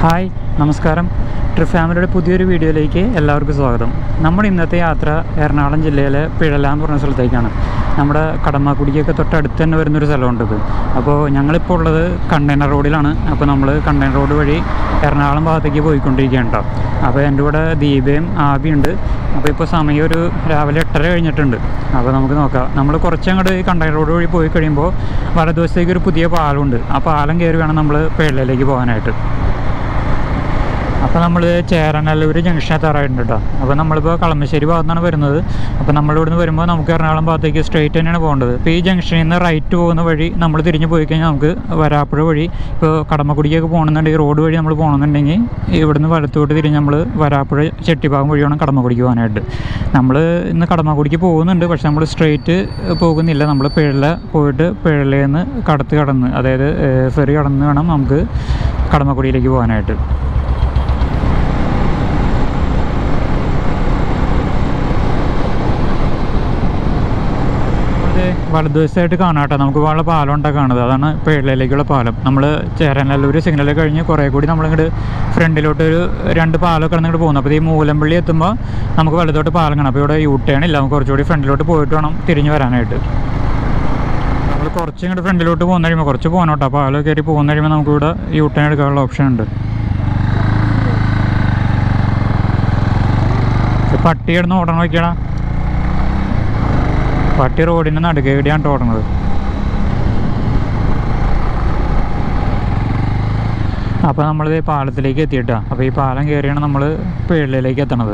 Hi നമസ്കാരം trip ഫാമിലിയുടെ പുതിയൊരു വീഡിയോയിലേക്ക് എല്ലാവർക്കും സ്വാഗതം നമ്മുടെ ഇന്നത്തെ യാത്ര എറണാകുളം ജില്ലയിലെ പിഴല എന്ന് പറഞ്ഞ സ്ഥലത്തേക്കാണ് നമ്മുടെ കടമാക്കുടിക്കൊക്കെ തൊട്ടടുത്ത് തന്നെ വരുന്നൊരു സ്ഥലമുണ്ട് ഇത് അപ്പോൾ ഞങ്ങളിപ്പോൾ ഉള്ളത് കണ്ടെയ്നർ റോഡിലാണ് അപ്പോൾ നമ്മൾ കണ്ടെയ്നർ റോഡ് വഴി എറണാകുളം ഭാഗത്തേക്ക് പോയിക്കൊണ്ടിരിക്കുകയാണ് കേട്ടോ അപ്പോൾ എൻ്റെ കൂടെ ദീപയും ആബിയുണ്ട് അപ്പോൾ ഇപ്പോൾ സമയം ഒരു രാവിലെ എട്ടര കഴിഞ്ഞിട്ടുണ്ട് അപ്പോൾ നമുക്ക് നോക്കാം നമ്മൾ കുറച്ചങ്ങോട്ട് ഈ കണ്ടെയ്നർ റോഡ് വഴി പോയി കഴിയുമ്പോൾ വലതുവശത്തേക്ക് ഒരു പുതിയ പാലമുണ്ട് ആ പാലം കയറി വേണം നമ്മൾ പേളിലേക്ക് പോകാനായിട്ട് അപ്പോൾ നമ്മൾ ചേരനല്ലൂർ ജംഗ്ഷൻ എത്താറായിട്ടുണ്ട് കേട്ടോ അപ്പോൾ നമ്മളിപ്പോൾ കളമശ്ശേരി ഭാഗത്താണ് വരുന്നത് അപ്പോൾ നമ്മളിവിടുന്ന് വരുമ്പോൾ നമുക്ക് എറണാകുളം ഭാഗത്തേക്ക് സ്ട്രെയിറ്റ് തന്നെയാണ് പോകേണ്ടത് ഇപ്പോൾ ഈ ജംഗ്ഷനിൽ നിന്ന് റൈറ്റ് പോകുന്ന വഴി നമ്മൾ തിരിഞ്ഞ് പോയി കഴിഞ്ഞാൽ നമുക്ക് വരാപ്പുഴ വഴി ഇപ്പോൾ കടമക്കുടിക്കൊക്കെ പോകണമെന്നുണ്ടെങ്കിൽ റോഡ് വഴി നമ്മൾ പോകണമെന്നുണ്ടെങ്കിൽ ഇവിടുന്ന് വലത്തോട്ട് തിരിഞ്ഞ് നമ്മൾ വരാപ്പുഴ ചെട്ടിഭാഗം വഴി വേണം കടമക്കുടിക്ക് പോകാനായിട്ട് നമ്മൾ ഇന്ന് കടമക്കുടിക്ക് പോകുന്നുണ്ട് പക്ഷെ നമ്മൾ സ്ട്രെയിറ്റ് പോകുന്നില്ല നമ്മൾ പിഴല പോയിട്ട് പിഴലേന്ന് കടത്ത് കടന്ന് അതായത് ഫെറി കടന്ന് വേണം നമുക്ക് കടമക്കുടിയിലേക്ക് പോകാനായിട്ട് ഇത് വലതുവശമായിട്ട് കാണാം കേട്ടോ നമുക്ക് വളരെ പാലം ഉണ്ടാ കാണുന്നത് അതാണ് പേളിലേക്കുള്ള പാലം നമ്മൾ ചേരനല്ലൂർ സിഗ്നൽ കഴിഞ്ഞ് കുറേ കൂടി നമ്മളിങ്ങോട്ട് ഫ്രണ്ടിലോട്ട് ഒരു രണ്ട് പാലമൊക്കെ ഇങ്ങോട്ട് പോകുന്നു അപ്പോൾ ഈ മൂലമ്പള്ളി എത്തുമ്പോൾ നമുക്ക് വലത്തോട്ട് പാലം കാണാം അപ്പോൾ ഇവിടെ യൂ ടേൺ ഇല്ല നമുക്ക് കുറച്ചുകൂടി ഫ്രണ്ടിലോട്ട് പോയിട്ട് വേണം തിരിഞ്ഞ് വരാനായിട്ട് നമ്മൾ കുറച്ച് ഇങ്ങോട്ട് ഫ്രണ്ടിലോട്ട് പോകുന്ന കഴിയുമ്പോൾ കുറച്ച് പോകണം പാലം കയറി പോകുന്ന കഴിയുമ്പോൾ നമുക്കിവിടെ യൂ ടേൺ എടുക്കാനുള്ള ഓപ്ഷൻ ഉണ്ട് ഇത് പട്ടി കിടന്ന് ഓടണം നോക്കിയടാ പട്ടി റോഡിൻ്റെ നടുക്കേടിയാണ് ഓടുന്നത് അപ്പോൾ നമ്മളിത് പാലത്തിലേക്ക് എത്തിയിട്ടാ അപ്പോൾ ഈ പാലം കയറിയാണ് നമ്മൾ പേളിലേക്ക് എത്തണത്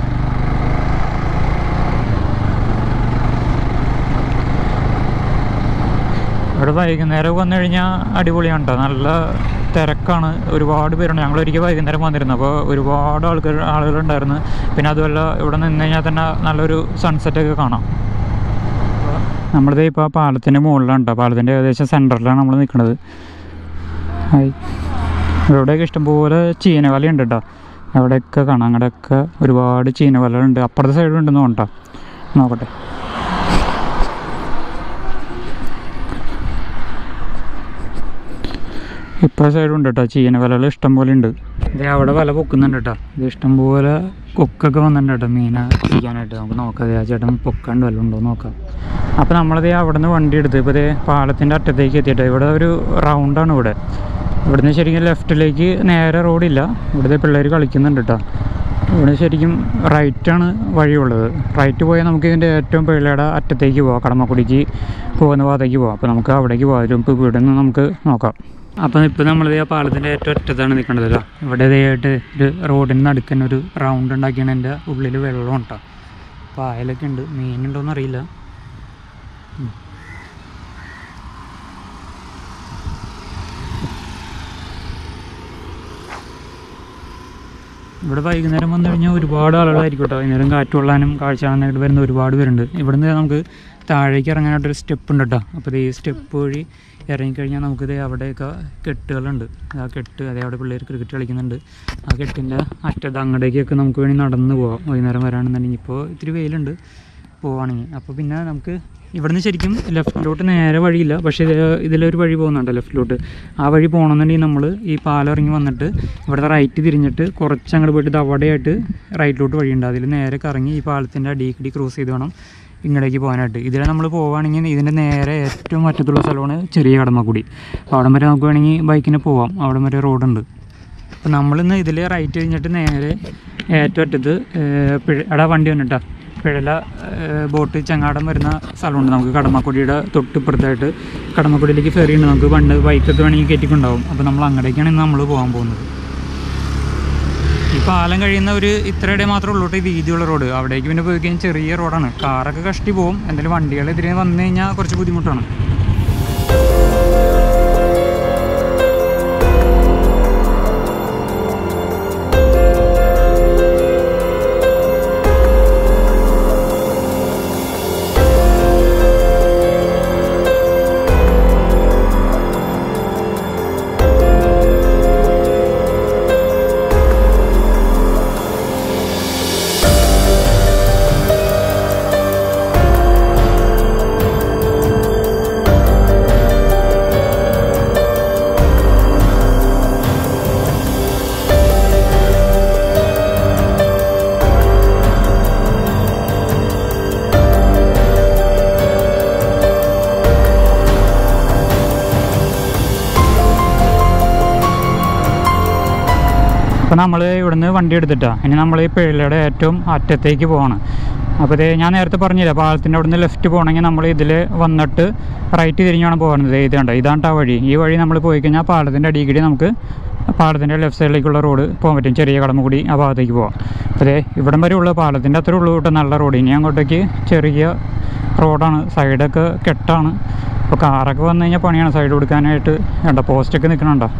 ഇവിടെ വൈകുന്നേരം വന്നു കഴിഞ്ഞാൽ അടിപൊളിയാണ് കേട്ടോ നല്ല തിരക്കാണ് ഒരുപാട് പേരുണ്ട് ഞങ്ങൾ ഒരിക്കൽ വൈകുന്നേരം വന്നിരുന്നു അപ്പോൾ ഒരുപാട് ആൾക്കാർ ആളുകളുണ്ടായിരുന്നു പിന്നെ അതുമല്ല ഇവിടെ നിന്ന് കഴിഞ്ഞാൽ തന്നെ നല്ലൊരു സൺസെറ്റൊക്കെ കാണാം നമ്മളിത് ഇപ്പോൾ ആ പാലത്തിൻ്റെ മുകളിലാണ് കേട്ടോ പാലത്തിൻ്റെ ഏകദേശം സെൻറ്ററിലാണ് നമ്മൾ നിൽക്കുന്നത് ഹായ് ഇവിടെയൊക്കെ ഇഷ്ടംപോലെ ചീനവല ഉണ്ട് കേട്ടോ അവിടെയൊക്കെ കാണാം അങ്ങടെയൊക്കെ ഒരുപാട് ചീനവലകളുണ്ട് അപ്പുറത്തെ സൈഡിലുണ്ടെന്ന് തോന്നട്ടോ നോക്കട്ടെ ഇപ്പുറ സൈഡുണ്ട് കേട്ടോ ചീനവലകൾ ഇഷ്ടംപോലെ ഉണ്ട് ഇത് അവിടെ വല പൊക്കുന്നുണ്ട് കേട്ടോ ഇത് ഇഷ്ടംപോലെ കൊക്കൊക്കെ വന്നിട്ടുണ്ട് കേട്ടോ മീനെ പിടിക്കാനായിട്ട് നമുക്ക് നോക്കാം ദേ ആ ചേട്ടൻ പൊക്കാണ്ട് വല്ലതും ഉണ്ടോ എന്ന് നോക്കാം അപ്പോൾ നമ്മളത് അവിടെ നിന്ന് വണ്ടി എടുത്ത് ഇപ്പോൾ ഇതേ പാലത്തിൻ്റെ അറ്റത്തേക്ക് എത്തിയിട്ട് ഇവിടെ ഒരു റൗണ്ടാണ് ഇവിടെ ഇവിടുന്ന് ശരിക്കും ലെഫ്റ്റിലേക്ക് നേരെ റോഡില്ല ഇവിടുത്തെ പിള്ളേർ കളിക്കുന്നുണ്ട് കേട്ടോ ഇവിടെ ശരിക്കും റൈറ്റാണ് വഴിയുള്ളത് റൈറ്റ് പോയാൽ നമുക്ക് ഇതിൻ്റെ ഏറ്റവും പിള്ളയുടെ അറ്റത്തേക്ക് പോകാം കടമക്കുടിക്ക് പോകുന്ന ഭാഗത്തേക്ക് പോകാം അപ്പോൾ നമുക്ക് അവിടേക്ക് പോകാം അതിന് മുമ്പ് ഇവിടെ നിന്ന് നമുക്ക് നോക്കാം അപ്പം ഇപ്പോൾ നമ്മളിത് ആ പാലത്തിൻ്റെ ഏറ്റവും അറ്റത്താണ് നിൽക്കേണ്ടത് കേട്ടോ ഇവിടെ ഇതായിട്ട് ഒരു റോഡിന് നടുക്കന്നെ ഒരു റൗണ്ട് ഉണ്ടാക്കിയാണ് എൻ്റെ ഉള്ളിൽ വെള്ളം കേട്ടോ പായലൊക്കെ ഉണ്ട് മീനുണ്ടോയെന്ന് അറിയില്ല ഉം. ഇവിടെ വൈകുന്നേരം വന്നു കഴിഞ്ഞാൽ ഒരുപാട് ആളുകളായിരിക്കും കേട്ടോ വൈകുന്നേരം കാറ്റ് കൊള്ളാനും കാഴ്ച കാണാനായിട്ട് വരുന്ന ഒരുപാട് പേരുണ്ട് ഇവിടുന്ന് നമുക്ക് താഴേക്ക് ഇറങ്ങാനായിട്ടൊരു സ്റ്റെപ്പ് ഉണ്ട് കേട്ടോ അപ്പോൾ ഈ സ്റ്റെപ്പ് വഴി ഇറങ്ങിക്കഴിഞ്ഞാൽ നമുക്കിത് അവിടെയൊക്കെ കെട്ടുകളുണ്ട് ആ കെട്ട് അതേ അവിടെ പിള്ളേർ ക്രിക്കറ്റ് കളിക്കുന്നുണ്ട് ആ കെട്ടിൻ്റെ അറ്റത്ത് അങ്ങടേക്കൊക്കെ നമുക്ക് വേണമെങ്കിൽ നടന്ന് പോവാം വൈകുന്നേരം വരാണെന്നുണ്ടെങ്കിൽ ഇപ്പോൾ ഇത്തിരി വെയിലുണ്ട് പോവുകയാണെങ്കിൽ അപ്പോൾ പിന്നെ നമുക്ക് ഇവിടുന്ന് ശരിക്കും ലെഫ്റ്റിലോട്ട് നേരെ വഴിയില്ല പക്ഷേ ഇത് ഇതിലൊരു വഴി പോകുന്നുണ്ട് ലെഫ്റ്റിലോട്ട് ആ വഴി പോകണമെന്നുണ്ടെങ്കിൽ നമ്മൾ ഈ പാലം ഇറങ്ങി വന്നിട്ട് ഇവിടുത്തെ റൈറ്റ് തിരിഞ്ഞിട്ട് കുറച്ച് അങ്ങോട്ട് പോയിട്ട് ഇത് അവിടെയായിട്ട് റൈറ്റിലോട്ട് വഴിയുണ്ട് അതിൽ നേരെ കറങ്ങി ഈ പാലത്തിൻ്റെ അടിയിക്കടി ക്രോസ് ചെയ്ത് വേണം ഇങ്ങടേക്ക് പോകാനായിട്ട് ഇതിൽ നമ്മൾ പോവുകയാണെങ്കിൽ ഇതിൻ്റെ നേരെ ഏറ്റവും അറ്റത്തുള്ള സ്ഥലമാണ് ചെറിയ കടമക്കുടി അപ്പോൾ അവിടം വരെ നമുക്ക് വേണമെങ്കിൽ ബൈക്കിന് പോവാം അവിടം വരെ റോഡുണ്ട് അപ്പോൾ നമ്മളിന്ന് ഇതിൽ റൈറ്റ് കഴിഞ്ഞിട്ട് നേരെ ഏറ്റവും അറ്റത്ത് ഏർ പിഴ എടാ വണ്ടി വന്നിട്ടാ പിഴല ഏർ ബോട്ട് ചങ്ങാടം വരുന്ന സ്ഥലമുണ്ട് നമുക്ക് കടമക്കുടിയുടെ തൊട്ടിപ്പുറത്തായിട്ട് കടമക്കുടിയിലേക്ക് ഫെറി ഉണ്ട് നമുക്ക് പണ്ട് ബൈക്കൊക്കെ വേണമെങ്കിൽ കയറ്റിക്കൊണ്ടാവും അപ്പോൾ നമ്മൾ അങ്ങടേക്കാണ് ഇന്ന് നമ്മൾ പോകാൻ പോകുന്നത് ഈ പാലം കഴിയുന്ന ഒരു ഇത്രയുടെ മാത്രമേ ഉള്ളൂ ഈ വീതിയുള്ള റോഡ് അവിടേക്ക് പിന്നെ പോയി കഴിഞ്ഞാൽ ചെറിയ റോഡാണ് കാറൊക്കെ കഷ്ടി പോകും എന്തെങ്കിലും വണ്ടികൾ ഇതിന് വന്നു കഴിഞ്ഞാൽ കുറച്ച് ബുദ്ധിമുട്ടാണ് നമ്മൾ ഇവിടുന്ന് വണ്ടി എടുത്തിട്ടാ ഇനി നമ്മൾ ഈ പേളിയുടെ ഏറ്റവും അറ്റത്തേക്ക് പോവാണ് അപ്പോൾ ഇത് ഞാൻ നേരത്തെ പറഞ്ഞില്ല പാലത്തിൻ്റെ അവിടുന്ന് ലെഫ്റ്റ് പോകണമെങ്കിൽ നമ്മൾ ഇതിൽ വന്നിട്ട് റൈറ്റ് തിരിഞ്ഞാണ് പോകുന്നത് ഇത് കണ്ടോ ഇതാണ് ആ വഴി ഈ വഴി നമ്മൾ പോയി കഴിഞ്ഞാൽ പാലത്തിൻ്റെ അടിയിൽ കൂടി നമുക്ക് പാലത്തിൻ്റെ ലെഫ്റ്റ് സൈഡിലേക്കുള്ള റോഡ് പോകാൻ പറ്റും ചെറിയ കടമുകൂടി ആ ഭാഗത്തേക്ക് പോകാം അപ്പോൾ അതെ ഇവിടം വരെ ഉള്ള പാലത്തിൻ്റെ അത്ര ഉള്ളൂ കേട്ടോ നല്ല റോഡ് ഇനി അങ്ങോട്ടേക്ക് ചെറിയ റോഡാണ് സൈഡൊക്കെ കെട്ടാണ് അപ്പോൾ കാറൊക്കെ വന്നു കഴിഞ്ഞാൽ പണിയാണ് സൈഡ് കൊടുക്കാനായിട്ട് കണ്ടോ പോസ്റ്റൊക്കെ നിൽക്കണുണ്ടോ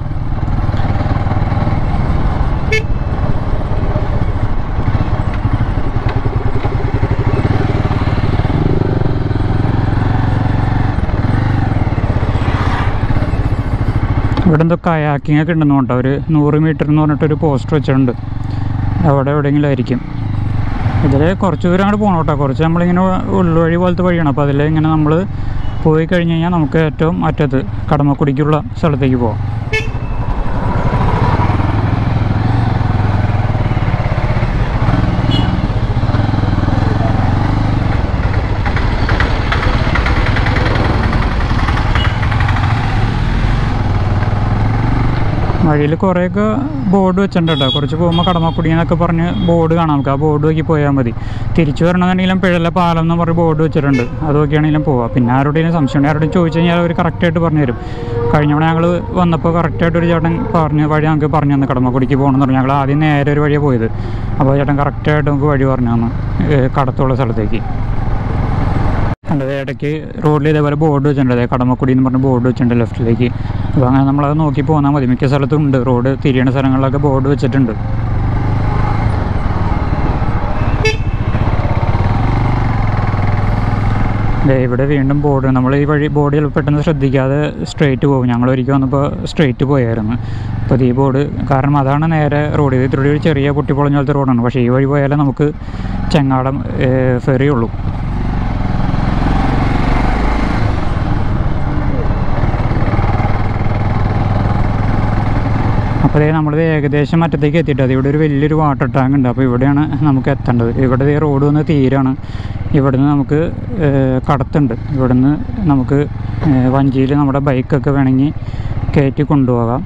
ഇവിടെ എന്തോ കയാക്കിംഗ് ഒക്കെ ഉണ്ടെന്ന് കേട്ടോ ഒരു നൂറ് മീറ്റർ എന്ന് പറഞ്ഞിട്ടൊരു പോസ്റ്റർ വെച്ചിട്ടുണ്ട് അവിടെ എവിടെയെങ്കിലും ആയിരിക്കും ഇതിൽ കുറച്ച് ദൂരം അങ്ങോട്ട് പോകണം കേട്ടോ കുറച്ച് നമ്മളിങ്ങനെ ഉള്ളുവഴി പോലത്തെ വഴിയാണ് അപ്പോൾ അതിൽ ഇങ്ങനെ നമ്മൾ പോയി കഴിഞ്ഞ് കഴിഞ്ഞാൽ നമുക്ക് ഏറ്റവും അറ്റത്ത് കടമക്കുടിക്കുള്ള സ്ഥലത്തേക്ക് പോകാം വഴിയിൽ കുറേയൊക്കെ ബോർഡ് വെച്ചിട്ടുണ്ട് കേട്ടോ കുറച്ച് പോകുമ്പോൾ കടമക്കുടി എന്നൊക്കെ പറഞ്ഞ് ബോർഡ് കാണാം നമുക്ക് ആ ബോർഡ് നോക്കി പോയാൽ മതി തിരിച്ചു വരണമെന്നുണ്ടെങ്കിലും പിഴല പാലം എന്ന് പറഞ്ഞ് ബോർഡ് വെച്ചിട്ടുണ്ട് അത് നോക്കിയാണെങ്കിലും പോവാം പിന്നെ ആരുടെയും സംശയം ഉണ്ടെങ്കിൽ ആരോടും ചോദിച്ചു കഴിഞ്ഞാൽ അവർ കറക്റ്റായിട്ട് പറഞ്ഞു തരും കഴിഞ്ഞ തവണ ഞങ്ങൾ വന്നപ്പോൾ കറക്റ്റായിട്ട് ഒരു ചേട്ടൻ പറഞ്ഞ് വഴി ഞങ്ങൾക്ക് പറഞ്ഞു തന്നു കടമക്കുടിക്ക് പോകണമെന്ന് പറഞ്ഞു ഞങ്ങൾ ആദ്യം നേരെ ഒരു വഴിയാണ് പോയത് അപ്പോൾ ചേട്ടൻ കറക്റ്റായിട്ട് നമുക്ക് വഴി പറഞ്ഞു തന്നു ഏഹ് കടത്തുള്ള സ്ഥലത്തേക്ക് കണ്ടത് ഇടയ്ക്ക് റോഡിൽ ഇതേപോലെ ബോർഡ് വെച്ചിട്ടുണ്ട് അതായത് കടമക്കുടി എന്ന് പറഞ്ഞ ബോർഡ് വെച്ചിട്ടുണ്ട് ലെഫ്റ്റിലേക്ക് അപ്പോൾ അങ്ങനെ നമ്മളത് നോക്കി പോന്നാൽ മതി മിക്ക സ്ഥലത്തും ഉണ്ട് റോഡ് തിരിയണ സ്ഥലങ്ങളിലൊക്കെ ബോർഡ് വെച്ചിട്ടുണ്ട് ദേ ഇവിടെ വീണ്ടും ബോർഡ് നമ്മൾ ഈ വഴി ബോർഡ് ചിലപ്പോൾ പെട്ടെന്ന് ശ്രദ്ധിക്കാതെ സ്ട്രെയിറ്റ് പോകും ഞങ്ങൾ ഒരിക്കൽ വന്നപ്പോൾ സ്ട്രെയിറ്റ് പോയായിരുന്നു അപ്പോൾ ഈ ബോർഡ് കാരണം അതാണ് നേരെ റോഡ് ഇത് ഇത്തിരി ഒരു ചെറിയ പൊട്ടിപ്പൊളഞ്ഞ പോലത്തെ റോഡാണ് പക്ഷേ ഈ വഴി പോയാലേ നമുക്ക് ചെങ്ങാടം ഫെറി ഉള്ളൂ അപ്പോൾ ദേ നമ്മളിത് ഏകദേശം അറ്റത്തേക്ക് എത്തിയിട്ട് അത് ഇവിടെ ഒരു വലിയൊരു വാട്ടർ ടാങ്ക് ഉണ്ട് അപ്പോൾ ഇവിടെയാണ് നമുക്ക് എത്തേണ്ടത് ഇവിടെ ദേ റോഡ് വന്ന് തീരാണ് ഇവിടുന്ന് നമുക്ക് ഏഹ്, കടത്തുണ്ട് ഇവിടുന്ന് നമുക്ക് വഞ്ചിയിൽ നമ്മുടെ ബൈക്കൊക്കെ വേണമെങ്കിൽ കയറ്റി കൊണ്ടുപോകാം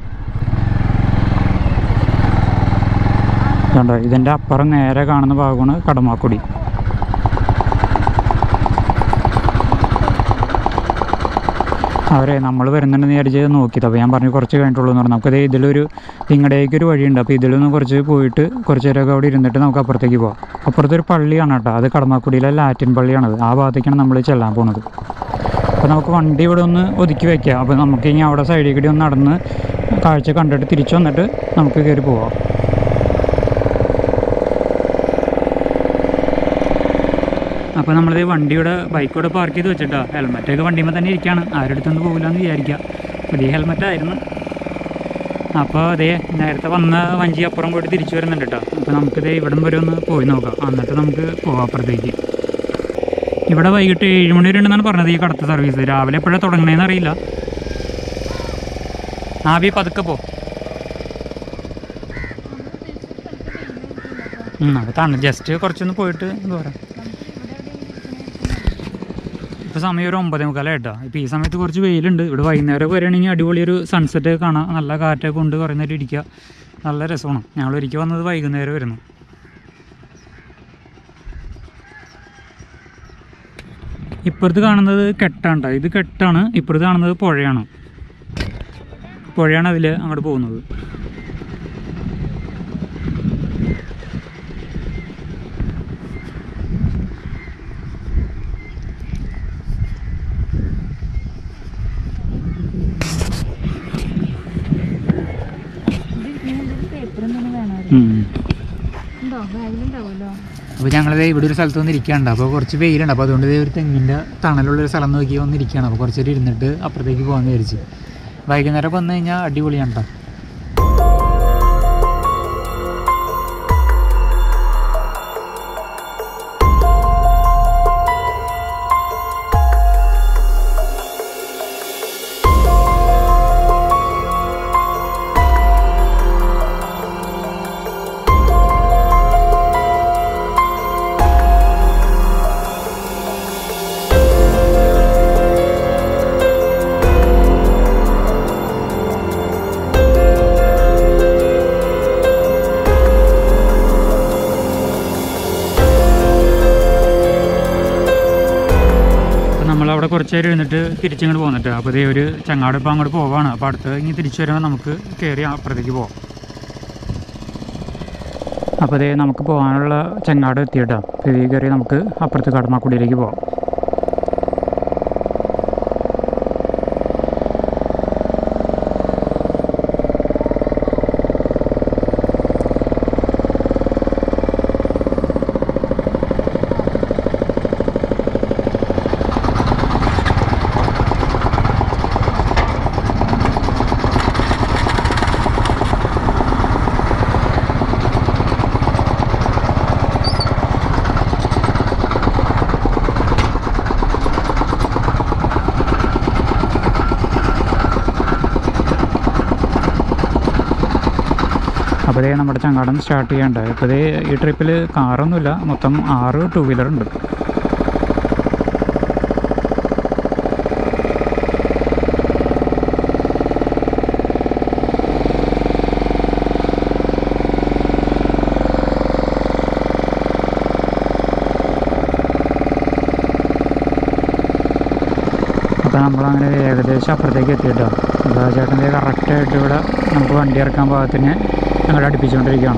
കണ്ടോ ഇതിൻ്റെ അപ്പുറം നേരെ കാണുന്ന ഭാഗമാണ് കടമാക്കുടി അവരെ നമ്മൾ വരുന്നുണ്ടെന്ന് വിചാരിച്ച് നോക്കിയത് അപ്പോൾ ഞാൻ പറഞ്ഞു കുറച്ച് കഴിഞ്ഞിട്ടുള്ളൂ എന്ന് പറഞ്ഞു നമുക്കത് ഇതിലൊരു നിങ്ങളുടേക്ക് ഒരു വഴിയുണ്ട് അപ്പോൾ ഇതിലൊന്ന് കുറച്ച് പോയിട്ട് കുറച്ച് നേരമൊക്കെ അവിടെ ഇരുന്നിട്ട് നമുക്ക് അപ്പുറത്തേക്ക് പോകാം അപ്പുറത്തൊരു പള്ളിയാണ് കേട്ടോ അത് കടമാക്കുടിയിലെ ലാറ്റിൻ പള്ളിയാണത് ആ ഭാഗത്തേക്കാണ് നമ്മൾ ചെല്ലാൻ പോണത് അപ്പോൾ നമുക്ക് വണ്ടി ഇവിടെ ഒന്ന് ഒതുക്കി വെക്കാം അപ്പോൾ നമുക്ക് ഇനി അവിടെ സൈഡിൽ കൂടി ഒന്ന് നടന്ന് കാഴ്ച കണ്ടിട്ട് തിരിച്ചു വന്നിട്ട് നമുക്ക് കയറി പോവാം അപ്പോൾ നമ്മളിത് വണ്ടിയുടെ ബൈക്ക് ഇവിടെ പാർക്ക് ചെയ്ത് വെച്ചിട്ടോ ഹെൽമെറ്റൊക്കെ വണ്ടിയുമ്പോൾ തന്നെ ഇരിക്കുകയാണ് ആരുടെ അടുത്തൊന്നും പോകില്ല എന്ന് വിചാരിക്കുക പുതിയ ഹെൽമെറ്റ് ആയിരുന്നു അപ്പോൾ അതേ നേരത്തെ വന്ന വഞ്ചി അപ്പുറം പോയിട്ട് തിരിച്ചു വരുന്നുണ്ട് കേട്ടോ അപ്പോൾ നമുക്കിത് ഇവിടം വരെ ഒന്ന് പോയി നോക്കാം എന്നിട്ട് നമുക്ക് പോകാം അപ്പുറത്തേക്ക് ഇവിടെ വൈകിട്ട് ഏഴ് മണി വരെ ഉണ്ടെന്നാണ് പറഞ്ഞത് ഈ കടത്ത സർവീസ് രാവിലെ എപ്പോഴാണ് തുടങ്ങണേന്ന് അറിയില്ല ആവി പതുക്കെ പോ ഉം, അത് തണു ജസ്റ്റ് കുറച്ചൊന്ന് പോയിട്ട് എന്താ പറയാം ഇപ്പോൾ സമയം ഒരു ഒമ്പതേ മുക്കാലായിട്ടോ ഇപ്പോൾ ഈ സമയത്ത് കുറച്ച് വെയിലുണ്ട് ഇവിടെ വൈകുന്നേരം വരികയാണെങ്കിൽ അടിപൊളി ഒരു സൺസെറ്റ് ഒക്കെ കാണാം നല്ല കാറ്റൊക്കെ കൊണ്ട് കുറേ നേരം ഇരിക്കുക നല്ല രസമാണ് ഞങ്ങൾ ഒരിക്കൽ വന്നത് വൈകുന്നേരം വരുന്നു ഇപ്പുറത്ത് കാണുന്നത് കെട്ടാണ് ഇത് കെട്ടാണ് ഇപ്പുറത്ത് കാണുന്നത് പുഴയാണ് പുഴയാണ് അതിൽ അങ്ങോട്ട് പോകുന്നത് ഉം. ഉണ്ടോ ബാഗിലുണ്ടാവുമല്ലോ അപ്പോൾ ഞങ്ങളിത് ഇവിടെ ഒരു സ്ഥലത്ത് വന്ന് ഇരിക്കുകയുണ്ട് അപ്പോൾ കുറച്ച് വെയിലുണ്ട് അപ്പോൾ അതുകൊണ്ട് ദേ ഒരു തെങ്ങിൻ്റെ തണലുള്ള ഒരു സ്ഥലം നോക്കി വന്ന് ഇരിക്കുകയാണ് അപ്പോൾ കുറച്ച് നേരം ഇരുന്നിട്ട് അപ്പുറത്തേക്ക് പോകാമെന്ന് വിചാരിച്ചു വൈകുന്നേരം വന്നു കഴിഞ്ഞാൽ അടിപൊളിയാണ് കേട്ടോ അവിടെ കുറച്ച് നേരം ഇരുന്നിട്ട് തിരിച്ചിങ്ങോട്ട് പോന്നിട്ട് അപ്പോൾ ഇതേ ഒരു ചങ്ങാട് ഇപ്പോൾ അങ്ങോട്ട് പോവാണ് അപ്പോൾ അടുത്ത് ഇനി തിരിച്ചു വരുമ്പോൾ നമുക്ക് കയറി അപ്പുറത്തേക്ക് പോവാം അപ്പോൾ ഇതേ നമുക്ക് പോകാനുള്ള ചങ്ങാട് എത്തിയിട്ടാ അപ്പോൾ ഇതിൽ കയറി നമുക്ക് അപ്പുറത്ത് കടമാക്കുടിയിലേക്ക് പോവാം അപ്പോൾ ഇതേ നമ്മുടെ ചങ്ങാടം സ്റ്റാർട്ട് ചെയ്യണ്ട ഇപ്പോൾ ഇതേ ഈ ട്രിപ്പിൽ കാറൊന്നുമില്ല മൊത്തം ആറ് ടൂ വീലർ ഉണ്ട് അപ്പോൾ നമ്മളങ്ങനെ ഏകദേശം അപ്പുറത്തേക്ക് എത്തിയിട്ടോ അപ്പോൾ ചേട്ടൻ്റെ കറക്റ്റായിട്ട് ഇവിടെ നമുക്ക് വണ്ടി ഇറക്കാൻ പാകത്തിന് ഞങ്ങൾ അടുപ്പിച്ചുകൊണ്ടിരിക്കുകയാണ്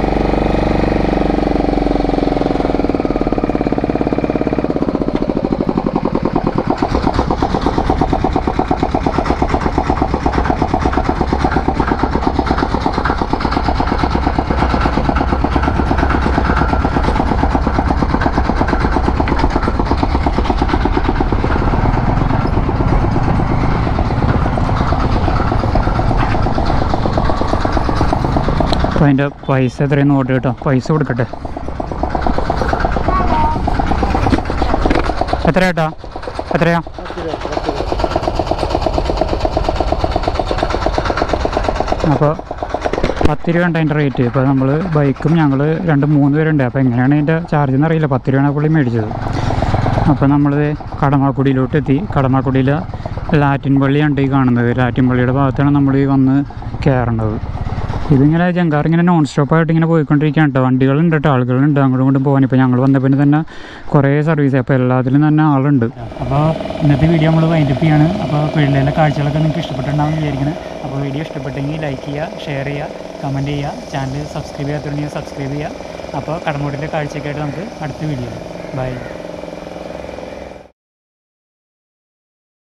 അപ്പോൾ അതിൻ്റെ പൈസ എത്രയും നോട്ട് കേട്ടോ പൈസ കൊടുക്കട്ടെ എത്ര കേട്ടോ എത്രയാ അപ്പോൾ പത്ത് രൂപ ഉണ്ട് അതിൻ്റെ റേറ്റ് ഇപ്പോൾ നമ്മൾ ബൈക്കും ഞങ്ങൾ രണ്ട് മൂന്ന് പേരുണ്ട് അപ്പോൾ എങ്ങനെയാണ് അതിൻ്റെ ചാർജ് എന്ന് അറിയില്ല പത്ത് രൂപയാണ് പുള്ളി മേടിച്ചത് അപ്പോൾ നമ്മൾ കടമാക്കുടിയിലോട്ട് എത്തി കടമാക്കുടിയിൽ ലാറ്റിൻ പള്ളിയാണ് ഈ കാണുന്നത് ലാറ്റിൻ പള്ളിയുടെ ഭാഗത്താണ് നമ്മൾ ഈ വന്ന് കയറേണ്ടത് ഇതിങ്ങനെ ജങ്കാർ ഇങ്ങനെ നോൺ സ്റ്റോപ്പായിട്ട് ഇങ്ങനെ പോയിക്കൊണ്ടിരിക്കുകയാണ് കേട്ടോ വണ്ടികളുണ്ട് കേട്ടോ ആളുകളുണ്ട് അങ്ങോട്ടും ഇങ്ങോട്ടും പോകാൻ ഇപ്പോൾ ഞങ്ങൾ വന്നപ്പോൾ തന്നെ കുറേ സർവീസ് അപ്പോൾ എല്ലാത്തിലും തന്നെ ആളുണ്ട് അപ്പോൾ ഇന്നത്തെ വീഡിയോ നമ്മൾ വൈൻഡപ്പ് ചെയ്യാണ് അപ്പോൾ പിള്ളേരുടെ കാഴ്ചകളൊക്കെ നിങ്ങൾക്ക് ഇഷ്ടപ്പെട്ടിട്ടുണ്ടാവും വിചാരിക്കുന്നത് അപ്പോൾ വീഡിയോ ഇഷ്ടപ്പെട്ടെങ്കിൽ ലൈക്ക് ചെയ്യുക ഷെയർ ചെയ്യുക കമൻറ്റ് ചെയ്യുക ചാനൽ സബ്സ്ക്രൈബ് ചെയ്യാത്തുണ്ടെങ്കിൽ സബ്സ്ക്രൈബ് ചെയ്യുക അപ്പോൾ കടമൂടിൻ്റെ കാഴ്ചയൊക്കെയായിട്ട് നമുക്ക് അടുത്ത വീഡിയോ ബൈ